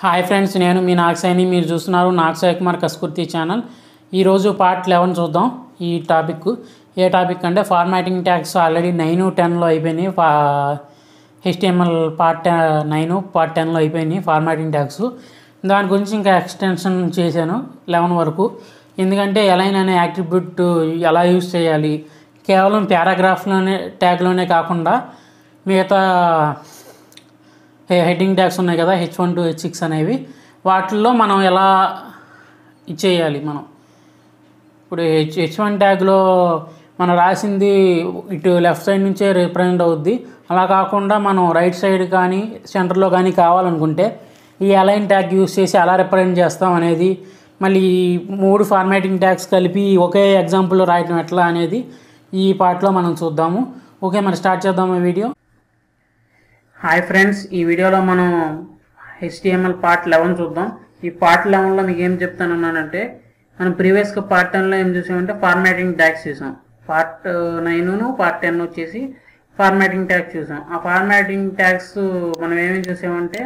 Hi friends నేను మీ నాగసాయిని మీరు చూస్తున్నారు నాగసాయి కుమార్ కస్కుర్తి ఛానల్ ఈరోజు పార్ట్ లెవెన్ చూద్దాం ఈ టాపిక్ ఏ టాపిక్ అంటే ఫార్మాటింగ్ ట్యాక్స్ ఆల్రెడీ నైన్ టెన్లో అయిపోయినాయి ఫా హెచ్టిఎంఎల్ పార్ట్ నైన్ పార్ట్ టెన్లో అయిపోయినాయి ఫార్మాటింగ్ ట్యాక్స్ దాని గురించి ఇంకా ఎక్స్టెన్షన్ చేశాను లెవెన్ వరకు ఎందుకంటే ఎలైన్ అనే యాట్రిబ్యూట్ ఎలా యూజ్ చేయాలి కేవలం పారాగ్రాఫ్లోనే ట్యాగ్లోనే కాకుండా మిగతా హెడ్డింగ్ ట్యాగ్స్ ఉన్నాయి కదా H one to H six అనేవి వాటిల్లో మనం ఎలా ఇచ్చేయాలి మనం ఇప్పుడు హెచ్ హెచ్ వన్ ట్యాగ్లో మనం రాసింది ఇటు లెఫ్ట్ సైడ్ నుంచే రిప్రజెంట్ అవుద్ది అలా కాకుండా మనం రైట్ సైడ్ కానీ సెంటర్లో కానీ కావాలనుకుంటే ఈ అలైన్ ట్యాగ్ యూస్ చేసి ఎలా రిప్రజెంట్ చేస్తాం అనేది మళ్ళీ ఈ మూడు ఫార్మాటింగ్ ట్యాగ్స్ కలిపి ఒకే ఎగ్జాంపుల్లో రాయటం ఎట్లా అనేది ఈ పార్ట్లో మనం చూద్దాము ఓకే మరి స్టార్ట్ చేద్దాము ఈ వీడియో హాయ్ ఫ్రెండ్స్ ఈ వీడియోలో మనం హెచ్టిఎంఎల్ పార్ట్ లెవెన్ చూద్దాం ఈ పార్ట్ లెవెన్లో మీకు ఏం చెప్తానన్నానంటే మనం ప్రీవియస్గా పార్ట్ టెన్లో ఏం చూసామంటే ఫార్మాటింగ్ ట్యాక్స్ చూసాం పార్ట్ నైన్ పార్ట్ టెన్ వచ్చేసి ఫార్మాటింగ్ ట్యాక్స్ చూసాం ఆ ఫార్మాటింగ్ ట్యాక్స్ మనం ఏమేమి చూసామంటే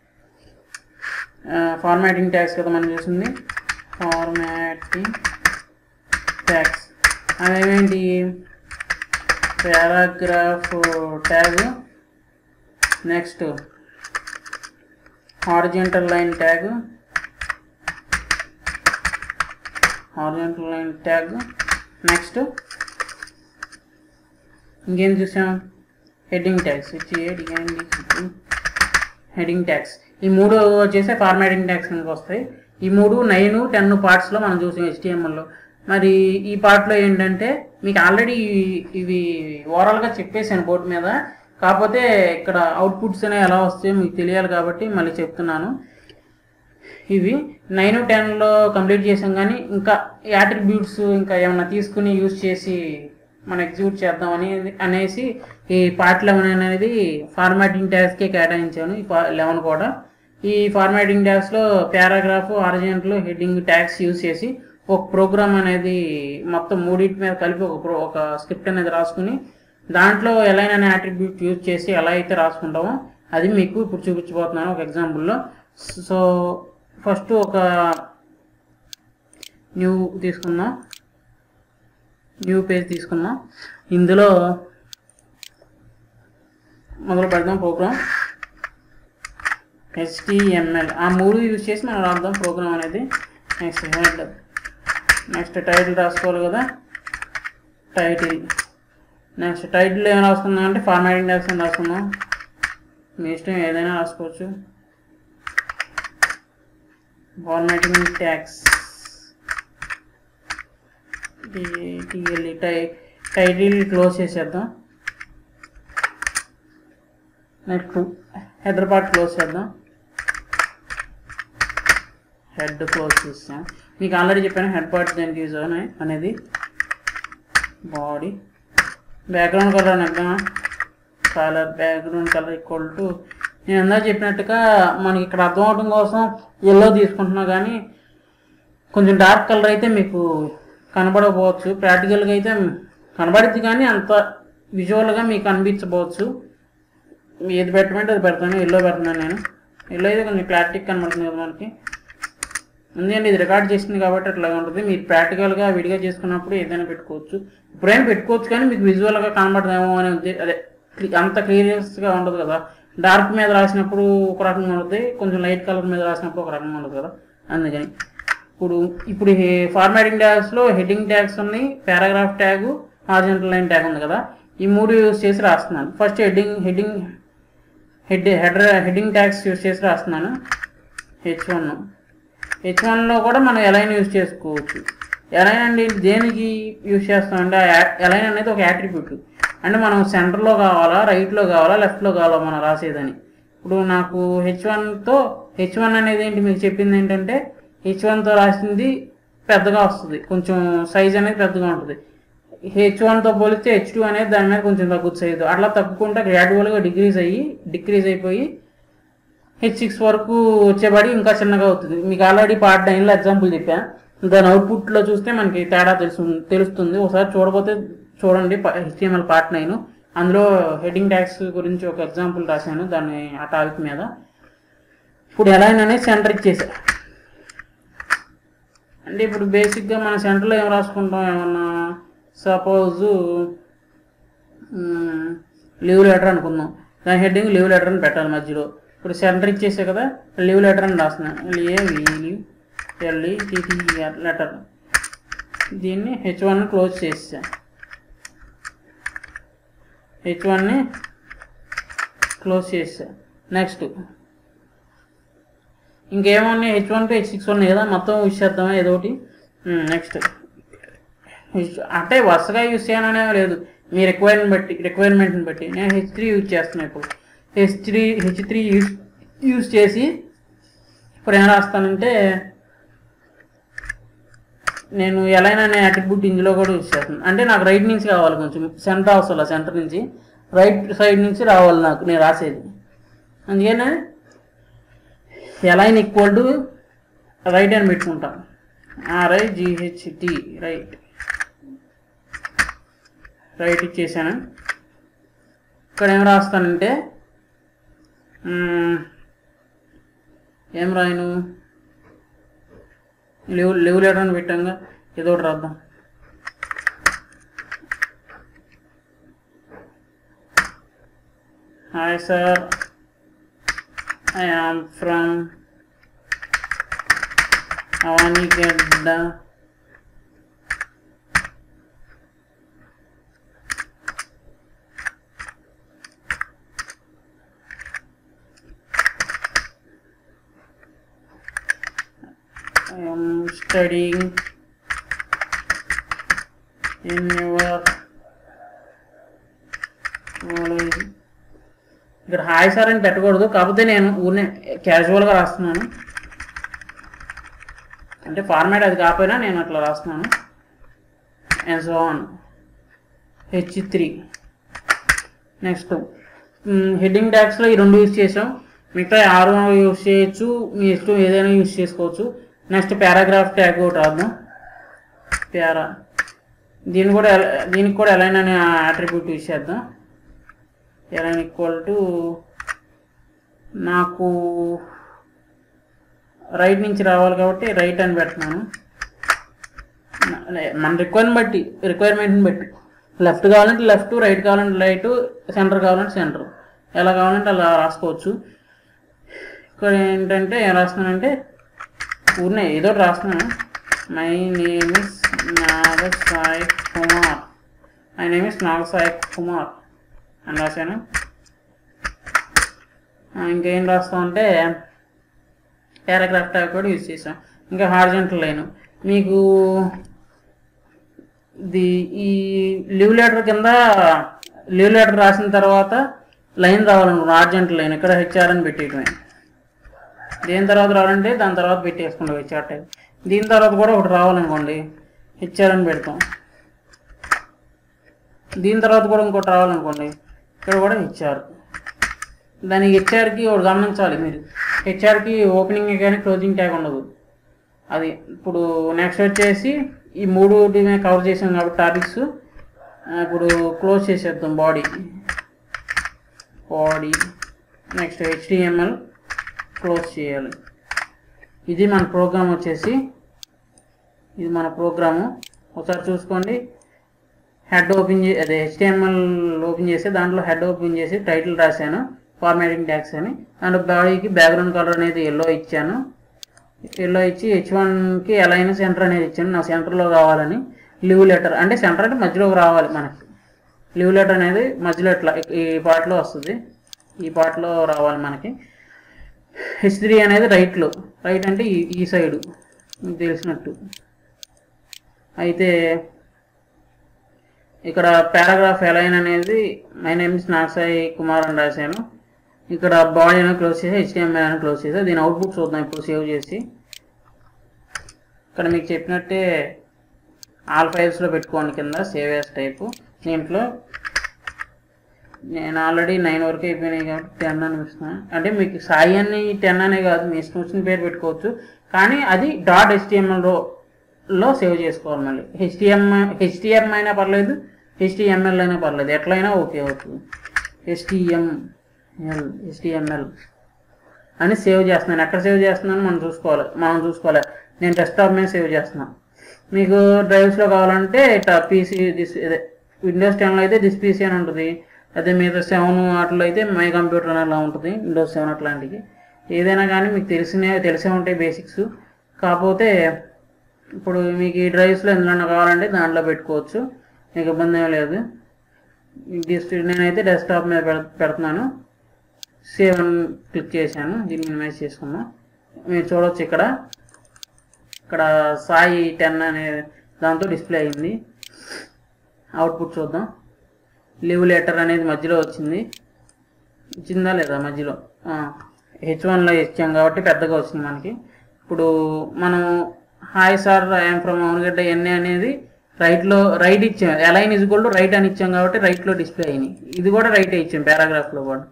ఫార్మాటింగ్ ట్యాక్స్ కదా మనం చూసింది ఫార్మాటింగ్ ట్యాక్స్ అవేమేంటి paragraph tag next horizontal line tag horizontal line tag next ఇంకేం చూసాం హెడ్డింగ్ ట్యాగ్స్ వచ్చి హెడ్డింగ్ ట్యాగ్స్ ఈ మూడు వచ్చేసి ఫార్మాటింగ్ ట్యాగ్స్ కిందకి వస్తాయి ఈ మూడు నైన్ టెన్ పార్ట్స్లో మనం చూసాం హెచ్టిఎంఎల్లో మరి ఈ పార్ట్లో ఏంటంటే మీకు ఆల్రెడీ ఇవి ఓవరాల్గా చెప్పేసాను బోర్డు మీద కాకపోతే ఇక్కడ అవుట్పుట్స్ అనేవి ఎలా వస్తాయో మీకు తెలియాలి కాబట్టి మళ్ళీ చెప్తున్నాను ఇవి నైన్ టెన్లో కంప్లీట్ చేసాం కానీ ఇంకా యాట్రిబ్యూట్స్ ఇంకా ఏమైనా తీసుకుని యూజ్ చేసి మనం ఎగ్జిక్యూట్ చేద్దాం అని అనేసి ఈ పార్ట్ లెవెన్ అనేది ఫార్మాటింగ్ ట్యాక్స్కే కేటాయించాను ఈ లెవెన్ కూడా ఈ ఫార్మాటింగ్ ట్యాక్స్లో పారాగ్రాఫ్ ఆర్జెంట్లు హెడ్డింగ్ ట్యాక్స్ యూజ్ చేసి ఒక ప్రోగ్రామ్ అనేది మొత్తం మూడింటి మీద కలిపి ఒక ప్రో ఒక స్క్రిప్ట్ అనేది రాసుకుని దాంట్లో ఎలైన్ అనే యాట్రిబ్యూట్ యూజ్ చేసి ఎలా అయితే రాసుకుంటామో అది మీకు ఇప్పుడు చూపించబోతున్నాను ఒక ఎగ్జాంపుల్లో సో ఫస్ట్ ఒక న్యూ తీసుకుందాం న్యూ పేజ్ తీసుకుందాం ఇందులో మొదలు పెడదాం ప్రోగ్రామ్ హెచ్టిఎంఎల్ ఆ మూడు యూజ్ చేసి మనం రాద్దాం ప్రోగ్రామ్ అనేది నెక్స్ట్ హెడ్ నెక్స్ట్ టైటిల్ రాసుకోవాలి కదా టైటిల్ నెక్స్ట్ టైటిల్ ఏమైనా రాసుకుందాం అంటే ఫార్మాటింగ్ ట్యాక్స్ అని రాసుకుందాం మీ ఇష్టం ఏదైనా రాసుకోవచ్చు ఫార్మాటింగ్ ట్యాక్స్ టీఎల్ఈ టై టైటిల్ క్లోజ్ చేసేద్దాం నెక్స్ట్ హెడర్ పార్ట్ క్లోజ్ చేద్దాం హెడ్ క్లోజ్ చేస్తాం మీకు ఆల్రెడీ చెప్పాను హెడ్ పార్ట్ దేనికి యూజ్ అవునాయి అనేది బాడీ బ్యాక్గ్రౌండ్ కలర్ నెగ్దామా colour background colour equal to నేను ఇందాక చెప్పినట్టుగా మనకి ఇక్కడ అర్థం అవడం కోసం ఎల్లో తీసుకుంటున్నా కానీ కొంచెం డార్క్ కలర్ అయితే మీకు కనబడకపోవచ్చు ప్రాక్టికల్గా అయితే కనబడుద్ది కానీ అంత విజువల్గా మీకు అనిపించవచ్చు ఏది పెట్టమంటే అది పెడతాను ఎల్లో పెడుతున్నాను నేను ఎల్లో అయితే కొంచెం క్లారిటీ కనబడుతుంది కదా మనకి ఎందుకంటే ఇది రికార్డ్ చేసింది కాబట్టి అట్లా ఉంటుంది మీరు ప్రాక్టికల్గా విడిగా చేసుకున్నప్పుడు ఏదైనా పెట్టుకోవచ్చు ఇప్పుడైనా పెట్టుకోవచ్చు కానీ మీకు విజువల్గా కనబడదేమో అని ఉంది అదే అంత క్లియరెన్స్గా ఉండదు కదా డార్క్ మీద రాసినప్పుడు ఒక రకంగా ఉంటుంది కొంచెం లైట్ కలర్ మీద రాసినప్పుడు ఒక రకంగా ఉంటుంది కదా అందుకని ఇప్పుడు ఇప్పుడు ఫార్మాటింగ్ ట్యాగ్స్లో హెడ్డింగ్ ట్యాగ్స్ ఉన్నాయి paragraph tag horizontal line tag ఉంది కదా ఈ మూడు యూస్ చేసి రాస్తున్నాను first heading heading head header heading tags use చేసి రాస్తున్నాను హెచ్ వన్ హెచ్ వన్లో కూడా మనం ఎలైన్ యూజ్ చేసుకోవచ్చు ఎలైన్ అండి దేనికి యూజ్ చేస్తామంటే ఎలైన్ అనేది ఒక యాట్రిబ్యూట్ అంటే మనం సెంటర్లో కావాలా రైట్లో కావాలా లెఫ్ట్లో కావాలా మనం రాసేదని ఇప్పుడు నాకు హెచ్ వన్తో హెచ్ వన్ అనేది ఏంటి మీకు చెప్పింది ఏంటంటే హెచ్ వన్తో రాసింది పెద్దగా వస్తుంది కొంచెం సైజ్ అనేది పెద్దగా ఉంటుంది హెచ్ వన్తో పోలిస్తే హెచ్ టూ అనేది దాని మీద కొంచెం తగ్గుతుంది సైజు అట్లా తగ్గుకుంటే గ్రాడ్యువల్గా డిక్రీజ్ అయ్యి డిక్రీజ్ అయిపోయి హెచ్ సిక్స్ వరకు వచ్చేబడి ఇంకా చిన్నగా అవుతుంది మీకు ఆల్రెడీ పార్ట్ నైన్లో ఎగ్జాంపుల్ చెప్పాను దాని అవుట్పుట్లో చూస్తే మనకి తేడా తెలుసు తెలుస్తుంది ఒకసారి చూడకపోతే చూడండి హెచ్టిఎంఎల్ పార్ట్ నైన్ అందులో హెడ్డింగ్ ట్యాక్స్ గురించి ఒక ఎగ్జాంపుల్ రాశాను దాన్ని ఆ టాపిక్ మీద ఇప్పుడు ఎలా అయినా సెంటర్ ఇచ్చేసా అంటే ఇప్పుడు బేసిక్గా మన సెంటర్లో ఏం రాసుకుంటాం ఏమన్నా సపోజు లీవ్ లెటర్ అనుకుందాం దాని హెడ్డింగ్ లీవ్ లెటర్ అని పెట్టాలి మధ్యలో ఇప్పుడు సెంటర్ ఇచ్చేసా కదా లీవ్ లెటర్ అని రాస్తున్నాను a leave LE TT letter దీన్ని హెచ్ వన్ క్లోజ్ చేసా హెచ్ వన్ని క్లోజ్ చేసా నెక్స్ట్ ఇంకేమున్నాయి H one to H six ఉన్నాయి కదా మొత్తం యూస్ చేద్దామా ఏదో ఒకటి నెక్స్ట్ అంటే వరుసగా యూస్ చేయననే లేదు మీ రిక్వైర్మెంట్ బట్టి రిక్వైర్మెంట్ని బట్టి నేను హెచ్ త్రీ యూజ్ చేస్తున్నాను ఇప్పుడు H three H three use use చేసి ఇప్పుడు ఏం రాస్తానంటే నేను ఎలా అనే అట్రిబ్యూట్ ఇందులో కూడా యూస్ చేస్తాను అంటే నాకు రైట్ నుంచి కావాలి కొంచెం సెంటర్ అవసరం సెంటర్ నుంచి రైట్ సైడ్ నుంచి రావాలి నాకు నేను రాసేది అందుకనే ఎలైన్ ఈక్వల్ టు రైట్ అని పెట్టుకుంటాం ఆర్ఐ జిహెచ్టి రైట్ రైట్ ఇచ్చేసాను ఇక్కడ ఏం రాస్తానంటే మ్మ్, ఏం రాయను లివ్ లివ్ లెటర్ అని పెట్టాంగా ఏదో ఒకటి రాద్దాం hi sir I am from Avanigadda I am studying in your college. ఇక్కడ హాయ్ సార్ అని పెట్టకూడదు కాకపోతే నేను ఊరినే క్యాజువల్గా రాస్తున్నాను అంటే ఫార్మాట్ అది కాకపోయినా నేను అట్లా రాస్తున్నాను and so on H three next heading ట్యాక్స్లో ఈ రెండు యూస్ చేసాం మిగతా ఆరు యూస్ చేయొచ్చు మీ ఇష్టం ఏదైనా యూస్ చేసుకోవచ్చు నెక్స్ట్ పారాగ్రాఫ్ ట్యాగ్ ఒకటి రాద్దాం పారా దీన్ని కూడా ఎలా- దీనికి కూడా ఎలా అనే అట్రిబ్యూట్ యూస్ చేద్దాం ఎలా ఈక్వల్ టు నాకు రైట్ నుంచి రావాలి కాబట్టి రైట్ అని పెడుతున్నాను మన రిక్వైర్మెంట్ బట్టి రిక్వైర్మెంట్ని బట్టి లెఫ్ట్ కావాలంటే లెఫ్ట్ రైట్ కావాలంటే రైట్ సెంటర్ కావాలంటే సెంటర్ ఎలా కావాలంటే అలా రాసుకోవచ్చు ఇక్కడ ఏంటంటే ఏం రాస్తున్నానంటే ఊరినే ఏదో ఒకటి రాస్తున్నాను my name is Naga Sai Kumar my name is Naga Sai Kumar అని రాశాను ఆ, ఇంకేం రాస్తామంటే పారాగ్రాఫ్ ట్యాగ్ కూడా యూజ్ చేసాం ఇంకా హార్జెంటల్ లైన్ మీకు ఇది ఈ లీవ్ లెటర్ కింద లీవ్ లెటర్ రాసిన తర్వాత లైన్ రావాలనుకున్నాం హార్జెంటల్ లైన్ ఇక్కడ హెచ్ఆర్ అని పెట్టేయటమే దేని తర్వాత రావాలంటే దాని తర్వాత పెట్టేసుకుంటాం హెచ్ఆర్ టైప్ దీని తర్వాత కూడా ఒకటి రావాలనుకోండి హెచ్ఆర్ అని పెడతాం దీని తర్వాత కూడా ఇంకోటి రావాలనుకోండి ఇక్కడ కూడా హెచ్ఆర్ దానికి హెచ్ఆర్కి ఒకటి గమనించాలి మీరు హెచ్ఆర్కి ఓపెనింగ్ కానీ క్లోజింగ్ ట్యాగ్ ఉండదు అది ఇప్పుడు నెక్స్ట్ వచ్చేసి ఈ మూడు మేము కవర్ చేసాం కాబట్టి టాపిక్స్ ఇప్పుడు క్లోజ్ చేసేద్దాం body body next HTML close చేయాలి ఇది మన ప్రోగ్రామ్ వచ్చేసి ఇది మన ప్రోగ్రాము ఒకసారి చూసుకోండి హెడ్ ఓపెన్ చే అదే హెచ్టిఎంఎల్ ఓపెన్ చేసి దాంట్లో హెడ్ ఓపెన్ చేసి టైటిల్ రాశాను ఫార్మాటింగ్ ట్యాక్స్ అని అండ్ బాడీకి బ్యాక్గ్రౌండ్ కలర్ అనేది ఎల్లో ఇచ్చాను ఎల్లో ఇచ్చి హెచ్ వన్కి ఎలా అయినా సెంటర్ అనేది ఇచ్చాను నా సెంటర్లో కావాలని లీవ్ లెటర్ అంటే సెంటర్ అంటే మధ్యలోకి రావాలి మనకి లీవ్ లెటర్ అనేది మధ్యలో ఇట్లా ఈ పార్ట్లో వస్తుంది ఈ పార్ట్లో రావాలి మనకి హెచ్ త్రీ అనేది రైట్లో రైట్ అంటే ఈ ఈ సైడు మీకు తెలిసినట్టు అయితే ఇక్కడ పారాగ్రాఫ్ ఎలైన్ అనేది my name is Nagasai Kumar అని రాశాను ఇక్కడ బాడీ అని క్లోజ్ చేసి హెచ్డిఎంఐ అని క్లోజ్ చేసి దీని అవుట్పుట్ చూద్దాం ఇప్పుడు సేవ్ చేసి ఇక్కడ మీకు చెప్పినట్టే ఆల్ ఫైల్స్లో పెట్టుకోండి కింద సేవ్ యాస్ టైపు దీంట్లో నేను ఆల్రెడీ నైన్ వరకు అయిపోయినాయి కాబట్టి టెన్ అని ఇస్తున్నాను అంటే మీకు సాయి అని టెన్ అనే కాదు మీ ఇష్టం వచ్చిన పేరు పెట్టుకోవచ్చు కానీ అది డాట్ హెచ్టిఎంఎల్లో లో సేవ్ చేసుకోవాలి మళ్ళీ హెచ్టిఎం హెచ్టిఎం అయినా పర్లేదు హెచ్టిఎంఎల్ అయినా పర్లేదు ఎట్లయినా ఓకే అవుతుంది హెచ్టిఎంఎల్ హెచ్టిఎంఎల్ అని సేవ్ చేస్తున్నాను ఎక్కడ సేవ్ చేస్తున్నాను మనం చూసుకోవాలి మనం చూసుకోవాలి నేను డెస్క్టాప్ మీద సేవ్ చేస్తున్నాను మీకు డ్రైవ్స్లో కావాలంటే ఇట్లా పీసీ దిస్ ఇదే విండోస్ టెన్లో అయితే దిస్ పీసీ అని ఉంటుంది అదే మీద సెవెన్ వాటిలో అయితే మై కంప్యూటర్ అని అలా ఉంటుంది విండోస్ సెవెన్ అట్లాంటివి ఏదైనా కానీ మీకు తెలిసిన తెలిసే ఉంటాయి బేసిక్స్ కాకపోతే ఇప్పుడు మీకు ఈ డ్రైవ్స్లో ఎందులో కావాలంటే దాంట్లో పెట్టుకోవచ్చు మీకు ఇబ్బంది ఏం లేదు డిస్ నేనైతే డెస్క్టాప్ మీద పెడ పెడుతున్నాను సేవ్ అని క్లిక్ చేశాను దీన్ని మినిమైజ్ చేసుకున్నాం మీరు చూడవచ్చు ఇక్కడ ఇక్కడ సాయి టెన్ అనే దాంతో డిస్ప్లే అయింది అవుట్పుట్ చూద్దాం లివ్ లెటర్ అనేది మధ్యలో వచ్చింది ఇచ్చిందా లేదా మధ్యలో హెచ్ వన్లో ఇచ్చాం కాబట్టి పెద్దగా వచ్చింది మనకి ఇప్పుడు మనం hi sir I'm from Avanigadda ఎన్ఏ అనేది రైట్లో రైట్ ఇచ్చాం ఎలైన్ ఇజ్ టు రైట్ అని ఇచ్చాం కాబట్టి రైట్లో డిస్ప్లే అయినాయి ఇది కూడా రైట్ ఇచ్చాం పారాగ్రాఫ్లో కూడా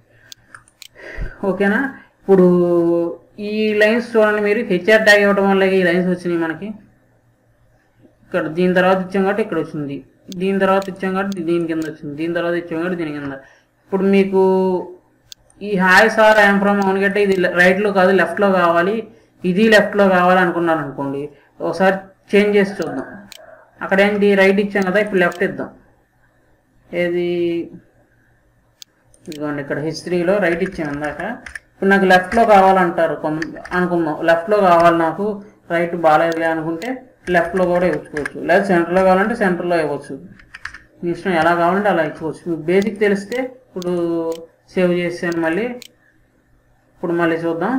ఓకేనా ఇప్పుడు ఈ లైన్స్ చూడండి మీరు హెచ్ఆర్ ట్యాగ్ ఇవ్వడం వల్ల ఈ లైన్స్ వచ్చినాయి మనకి ఇక్కడ దీని తర్వాత ఇచ్చాం కాబట్టి ఇక్కడ వచ్చింది దీని తర్వాత ఇచ్చాం కాబట్టి దీని కింద వచ్చింది దీని తర్వాత ఇచ్చాం కాబట్టి దీని కింద ఇప్పుడు మీకు ఈ hi sir I'm from Avanigadda ఇది రైట్లో కాదు లెఫ్ట్లో కావాలి ఇది లెఫ్ట్లో కావాలి అనుకున్నారు అనుకోండి ఒకసారి చేంజ్ చేసి చూద్దాం అక్కడ ఏంటి రైట్ ఇచ్చాం కదా ఇప్పుడు లెఫ్ట్ ఇద్దాం ఏది ఇదిగోండి ఇక్కడ హిస్టరీలో రైట్ ఇచ్చాం ఇందాక ఇప్పుడు నాకు లెఫ్ట్లో కావాలంటారు కొంత అనుకుందాం లెఫ్ట్లో కావాలి నాకు రైట్ బాగాలేదులే అనుకుంటే లెఫ్ట్లో కూడా ఇవ్వచ్చుకోవచ్చు లేదా సెంటర్లో కావాలంటే సెంటర్లో ఇవ్వచ్చు మీ ఇష్టం ఎలా కావాలంటే అలా ఇచ్చుకోవచ్చు మీకు బేసిక్ తెలిస్తే ఇప్పుడు సేవ్ చేసాను మళ్ళీ ఇప్పుడు మళ్ళీ చూద్దాం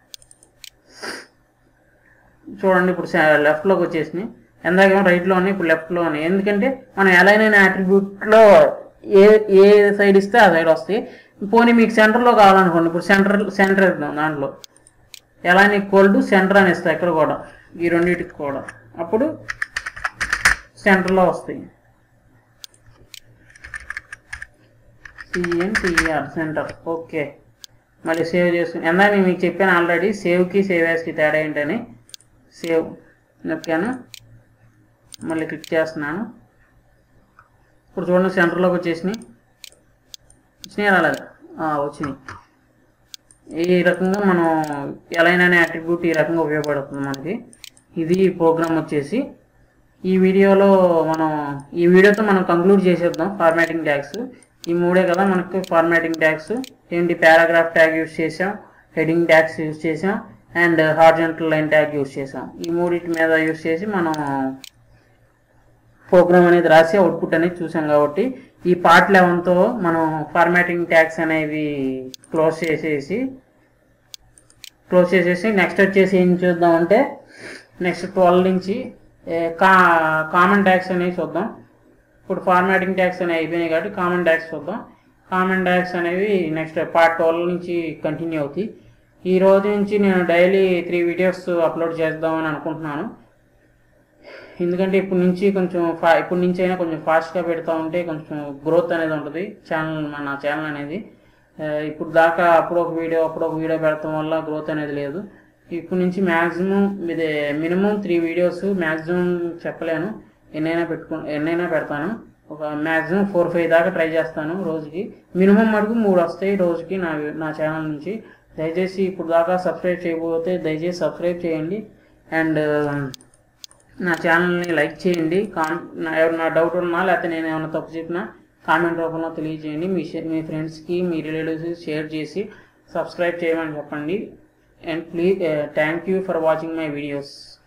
చూడండి ఇప్పుడు లెఫ్ట్లోకి వచ్చేసినాయి ఎందాకేమో రైట్లో ఉన్నాయి ఇప్పుడు లెఫ్ట్లో ఉన్నాయి ఎందుకంటే మనం ఎలా అయినా యాట్రిబ్యూట్లో ఏ ఏ సైడ్ ఇస్తే ఆ సైడ్ వస్తాయి పోనీ మీకు సెంటర్లో కావాలనుకోండి ఇప్పుడు సెంటర్ సెంటర్ ఇద్దాం దాంట్లో ఎలా ఈక్వల్ టు సెంటర్ అని ఇస్తాయి ఇక్కడ కూడా ఈ రెండింటికి కూడా అప్పుడు సెంటర్లో వస్తాయి సిఎన్టీఆర్ సెంటర్ ఓకే మళ్ళీ సేవ్ చేసుకుని ఎందా నేను మీకు చెప్పాను ఆల్రెడీ సేవ్కి సేవ్ యాస్కి తేడా ఏంటని సేవ్ నొక్కాను మళ్ళీ క్లిక్ చేస్తున్నాను ఇప్పుడు చూడండి సెంటర్లోకి వచ్చేసినాయి వచ్చినాయి రాలేదు ఆ, వచ్చినాయి ఈ రకంగా మనం ఎలైన్ అనే అట్రిబ్యూట్ ఈ రకంగా ఉపయోగపడుతుంది మనకి ఇది ప్రోగ్రామ్ వచ్చేసి ఈ వీడియోలో మనం ఈ వీడియోతో మనం కంక్లూడ్ చేసేద్దాం ఫార్మాటింగ్ ట్యాగ్స్ ఈ మూడే కదా మనకి ఫార్మాటింగ్ ట్యాగ్స్ ఏంటి పారాగ్రాఫ్ ట్యాగ్ యూస్ చేసాం హెడింగ్ ట్యాగ్స్ యూస్ చేసాం and horizontal line tag use చేసాం ఈ మూడింటి మీద యూస్ చేసి మనం ప్రోగ్రామ్ అనేది రాసి అవుట్పుట్ అనేది చూసాం కాబట్టి ఈ పార్ట్ లెవెన్తో మనం ఫార్మాటింగ్ ట్యాగ్స్ అనేవి క్లోజ్ చేసేసి క్లోజ్ చేసేసి నెక్స్ట్ వచ్చేసి ఏం చూద్దాం అంటే నెక్స్ట్ ట్వెల్వ్ నుంచి ఏ, కా కామన్ ట్యాగ్స్ అనేవి చూద్దాం ఇప్పుడు ఫార్మాటింగ్ ట్యాగ్స్ అనేవి అయిపోయినాయి కాబట్టి కామన్ ట్యాగ్స్ చూద్దాం కామన్ ట్యాగ్స్ అనేవి నెక్స్ట్ పార్ట్ ట్వెల్వ్ నుంచి కంటిన్యూ అవుతాయి ఈ రోజు నుంచి నేను డైలీ త్రీ వీడియోస్ అప్లోడ్ చేద్దామని అనుకుంటున్నాను ఎందుకంటే ఇప్పటి నుంచి కొంచెం ఫా ఇప్పటి నుంచి అయినా కొంచెం ఫాస్ట్గా పెడతా ఉంటే కొంచెం గ్రోత్ అనేది ఉంటుంది ఛానల్ మన ఛానల్ అనేది ఆ, ఇప్పుడు దాకా అప్పుడు ఒక వీడియో అప్పుడు ఒక వీడియో పెడతాం వల్ల గ్రోత్ అనేది లేదు ఇప్పటి నుంచి మ్యాక్సిమం ఇది మినిమం త్రీ వీడియోస్ మ్యాక్సిమం చెప్పలేను ఎన్నైనా పెట్టుకు ఎన్నైనా పెడతాను ఒక మ్యాక్సిమం ఫోర్ ఫైవ్ దాకా ట్రై చేస్తాను రోజుకి మినిమం మటుకు మూడు వస్తాయి రోజుకి నా నా ఛానల్ నుంచి దయచేసి ఇప్పుడు దాకా సబ్స్క్రైబ్ చేయకపోతే దయచేసి సబ్స్క్రైబ్ చేయండి అండ్ నా ఛానల్ని లైక్ చేయండి కామ్ నా ఎవరైనా డౌట్ ఉన్నా లేకపోతే నేను ఏమైనా తప్పు చెప్పినా కామెంట్ రూపంలో తెలియజేయండి మీ షే- మీ ఫ్రెండ్స్కి మీ రిలేటివ్స్కి షేర్ చేసి సబ్స్క్రైబ్ చేయమని చెప్పండి and please thank you for watching my videos